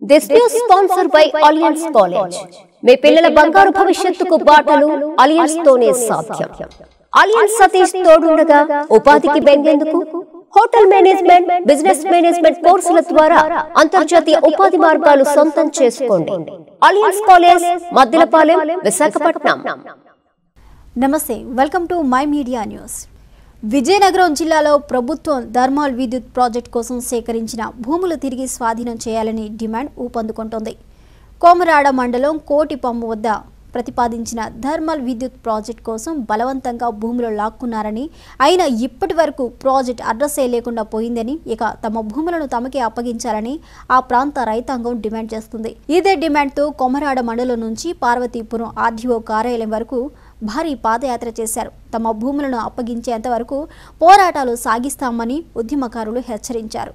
This news sponsor by alliance college మీ పిల్లల బంగారు భవిష్యత్తుకు బాటలు అలియన్స్ తోనే సాధ్యం అలియన్స్ సతీష్ తోడుండగా ఉపాధికి బెంగేందుకు హోటల్ మేనేజ్మెంట్ బిజినెస్ మేనేజ్మెంట్ కోర్సుల ద్వారా అంతర్జాతీయ ఉపాధి మార్గాలు సొంతం చేసుకోండి అలియన్స్ కాలేజ్ మద్దిలపాలెం విశాఖపట్నం నమస్తే welcome to my media news Vizianagaram జిల్లాలో ప్రభుత్వం థర్మాల్ విద్యుత్ ప్రాజెక్ట్ కోసం సేకరించిన భూములు తిరిగి స్వాధీనం చేయాలని డిమాండ్ ఊపందుకుంటోంది కోమరాడ మండలం కోటి పంపు వద్ద ప్రతిపాదించిన థర్మల్ విద్యుత్ ప్రాజెక్ట్ కోసం బలవంతంగా భూములు లాక్కున్నారని అయినా ఇప్పటి వరకు ప్రాజెక్ట్ అడ్రస్సే లేకుండా పోయిందని ఇక తమ భూములను తమకే అప్పగించాలని ఆ ప్రాంత రైతాంగం డిమాండ్ చేస్తుంది ఇదే డిమాండ్తో కొమరాడ మండలం నుంచి పార్వతీపురం ఆర్డీఓ కార్యాలయం వరకు భారీ పాదయాత్ర చేశారు తమ భూములను అప్పగించేంత వరకు పోరాటాలు సాగిస్తామని ఉద్యమకారులు హెచ్చరించారు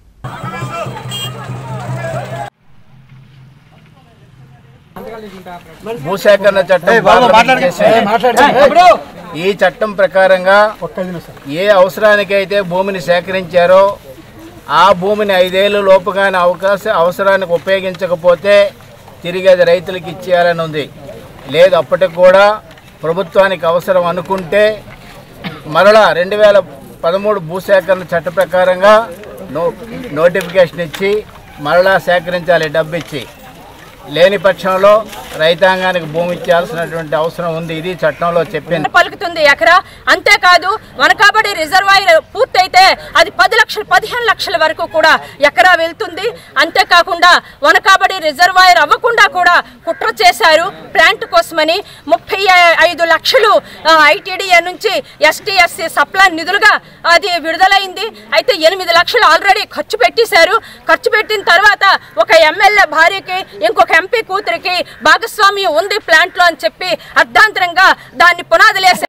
భూసేకరణ చట్టం పార్లమెంట్ చేసింది. ఈ చట్టం ప్రకారంగా ఏ అవసరానికైతే భూమిని సేకరించారో ఆ భూమిని ఐదేళ్ళు లోపుగానే అవకాశ అవసరానికి ఉపయోగించకపోతే తిరిగి అది రైతులకు ఇచ్చేయాలని ఉంది లేదు అప్పటికి కూడా ప్రభుత్వానికి అవసరం అనుకుంటే మరలా రెండు వేల పదమూడు భూసేకరణ చట్ట ప్రకారంగా నో నోటిఫికేషన్ ఇచ్చి మరలా సేకరించాలి డబ్బు ఇచ్చి లేని పక్షంలో రైతాంగానికి భూమి ఇచ్చాల్సినటువంటి అవసరం ఉంది ఇది చట్టంలో చెప్పింది పలుకుతుంది ఎకరా అంతేకాదు వనకాబడి రిజర్వాయర్ పూర్తయితే అది పది లక్షలు పదిహేను లక్షల వరకు కూడా ఎకరా వెళ్తుంది అంతేకాకుండా వనకాబడి రిజర్వాయర్ అవ్వకుండా కూడా కుట్ర చేశారు ప్లాంట్ కోసమని ముప్పై ఐదు లక్షలు ఐటీడీఏ నుంచి ఎస్టీఎస్సీ సప్లై నిధులుగా అది విడుదలైంది అయితే ఎనిమిది లక్షలు ఆల్రెడీ ఖర్చు పెట్టేశారు ఖర్చు పెట్టిన తర్వాత ఒక ఎమ్మెల్యే భార్యకి ఇంకొక ఎంపీ కూతురికి భాగస్వామ్యం ఉంది ప్లాంట్లో అని చెప్పి అర్ధాంతరంగా దాన్ని పునాదులేసి